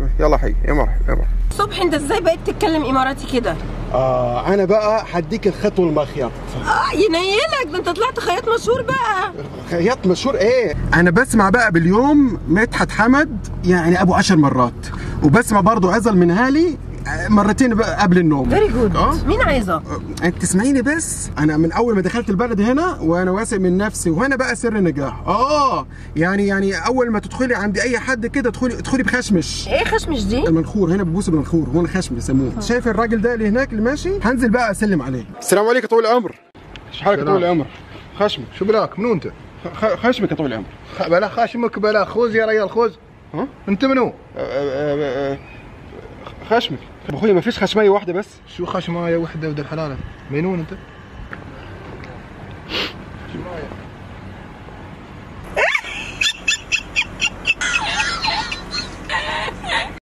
يلا حي يا مرحبا يا مرحبا صبحي انت ازاي بقيت تتكلم اماراتي كده آه انا بقى هديك الخط والمخيط اه ينيلك ده انت طلعت خياط مشهور بقى خياط مشهور ايه انا بسمع بقى باليوم مدحت حمد يعني ابو عشر مرات وبسمع برضه عزل من هالي مرتين بقى قبل النوم فيري جود اه مين عايزه انت تسمعيني بس انا من اول ما دخلت البلد هنا وانا واثق من نفسي وهنا بقى سر النجاح اه يعني يعني اول ما تدخلي عند اي حد كده ادخلي ادخلي بخشمش ايه خشمش دي المنخور هنا ببوس بالمنخور هو الخشم بيسموه شايف الراجل ده اللي هناك اللي ماشي هنزل بقى اسلم عليه السلام عليكم طول العمر ايش حالك يا طول العمر خشمك شو بلاك منو انت؟ خ- خشمك يا طول العمر خ- بلا خاشمك بلا خوز يا ريال خوز ها انت منو؟ أه، أه، أه، خشمك طب اخويا ما فيش خشميه واحده بس شو خشمايه وحده ودر حلاله؟ مينون انت؟